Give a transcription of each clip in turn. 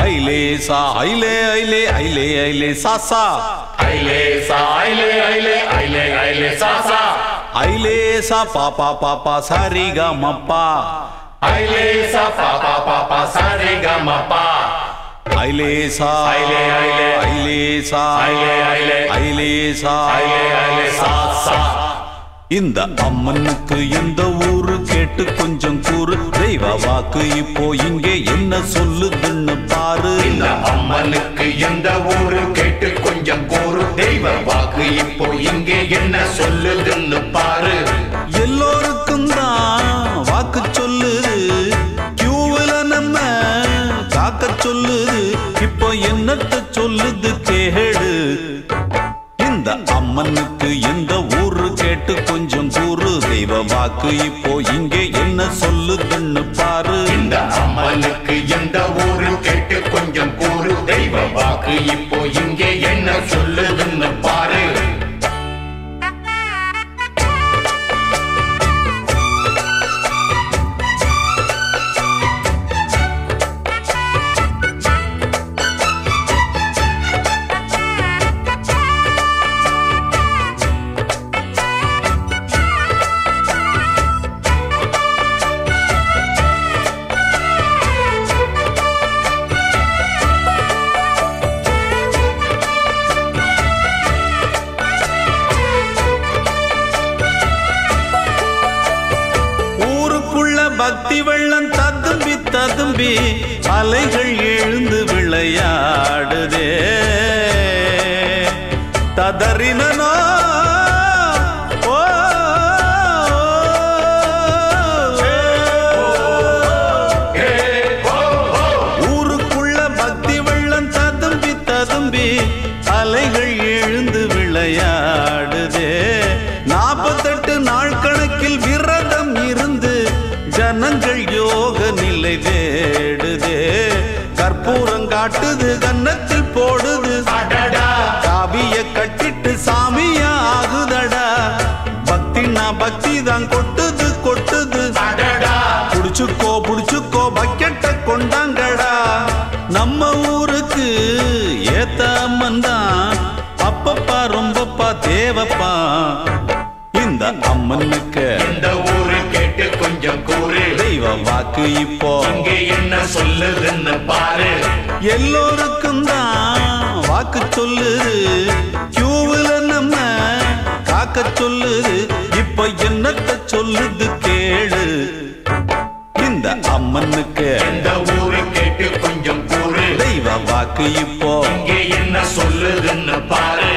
ஐலேசா ஐலே ஐலே ஐலே ஐலே சாசா ஐலேசா ஐலே ஐலே ஐலே ஐலே சாசா ஐலேசா பாப்பா பாப்பா சரிகா மப்பா ஐலேசா பாப்பா பாப்பா சாரி கமப்பா ஐலேசா ஐலே ஐலே ஐலேசா ஐலே ஐலே ஐலேசா ஐலே ஐலே சாசா இந்த அம்மனுக்கு எந்த ஊரு கேட்டு கொஞ்சம் கூறு தெய்வ வாக்கு இப்போ இங்கே என்ன சொல்லுதுன்னு பாரு இந்த அம்மனுக்கு எந்த ஊரு கேட்டு கொஞ்சம் கூறு தெய்வ வாக்கு இப்போ இங்கே என்ன சொல்லுதுன்னு பாரு எல்லோருக்கும் தான் வாக்கு சொல்லுது கியூவில் நம்ம காக்க சொல்லுது இப்போ என்னத்த சொல்லுது கேடு இந்த அம்மனுக்கு எந்த ஊரு கேட்டு கொஞ்சம் கூறு தெய்வ வாக்கு இப்போ இங்கே என்ன சொல்லுதுன்னு பாரு இந்த அம்மனுக்கு எந்த ஊரு கேட்டு கொஞ்சம் கூறு தெய்வ வாக்கு இப்போ இங்கே என்ன சொல்லுதுன்னு பாரு ஊருக்குள்ள பக்தி வெள்ளம் ததும்பி ததும்பி அலைகள் எழுந்து விளையாடுதே ததறினோ ஓ, ஊருக்குள்ள பக்தி வெள்ளம் ததும்பி ததும்பி அலைகள் எழுந்து விளையாடுதே நாற்பத்தெட்டு நாள் கணக்கில் விரதம் இருந்து ஜனங்கள் யோக நிலை தேடுதே கற்பூரம் காட்டுது கன்னத்தில் போடுது அடடா காவிய கட்டிட்டு சாமியா ஆகுதடா பக்தினா பக்தி தான் கொட்டுது கொட்டுது அடடா புடிச்சுக்கோ புடிச்சுக்கோ பக்கெட்ட கொண்டாங்கடா நம்ம ஊருக்கு ஏத்த அம்மன் தான் அப்பப்பா ரொம்பப்பா தேவப்பா இந்த அம்மனுக்கு இந்த ஊரு கேட்டு கொஞ்சம் கூறு தெய்வ வாக்கு இப்போ இங்கே என்ன சொல்லுதுன்னு பாரு எல்லோருக்கும் தான் வாக்கு சொல்லுது கியூவில் நம்ம காக்க சொல்லுது இப்ப என்னத்த சொல்லுது கேளு இந்த அம்மனுக்கு இந்த ஊரு கேட்டு கொஞ்சம் கூறு தெய்வ வாக்கு இப்போ இங்கே என்ன சொல்லுதுன்னு பாரு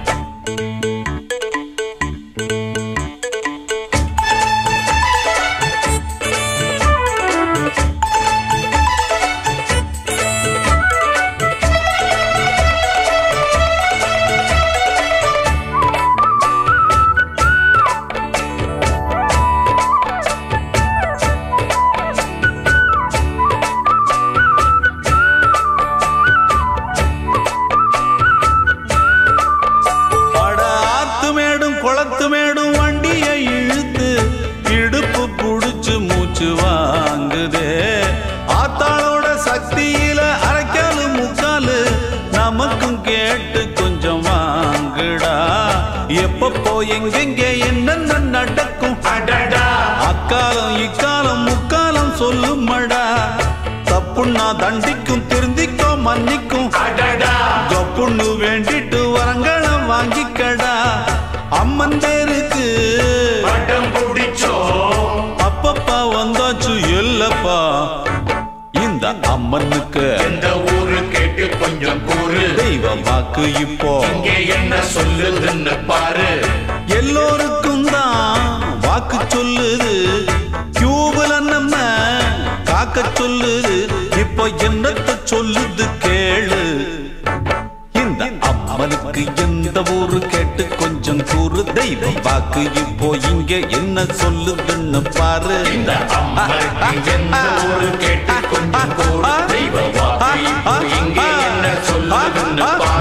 பட ஆத்து மேடும் குளத்து மேடும் வண்டியை இழுத்து இடுப்பு புடிச்சு மூச்சு வாங்குதே ஆத்தாளோட சக்தியில அரைக்காலு முக்காலு நமக்கும் கேட்டு கொஞ்சம் வாங்குடா எப்பப்போ எங்கெங்க என்னென்ன நடக்கும் அடடா அக்காலம் இக்காலம் முக்காலம் சொல்லுமடா தப்புன்னா தண்டிக்கும் திருந்திக்கோ மன்னிக்கும் அடடா ஜப்புன்னு வேண்டிட்டு வரங்களம் வாங்கிக்கடா அம்மன் பேருக்கு பட்டம் பிடிச்சோம் அப்பப்பா வந்தாச்சு இல்லப்பா இந்த அம்மனுக்கு இந்த ஊரு கேட்டு கொஞ்சம் கூறு தெய்வ வாக்கு இப்போ இங்கே என்ன சொல்லுதுன்னு பாரு எல்லோருக்கும் தான் வாக்கு சொல்லுது கியூவில் நம்ம காக்க சொல்லுது இப்போ என்னத்த சொல்லுது கேளு இந்த அம்மனுக்கு எந்த ஊரு கேட்டு கொஞ்சம் கூறு தெய்வ வாக்கு இப்போ இங்க என்ன சொல்லுதுன்னு பாரு இந்த அம்மனுக்கு எந்த ஊரு கேட்டு கொஞ்சம் கூறு தெய்வ வாக்கு இப்போ இங்கே என்ன சொல்லுதுன்னு பாரு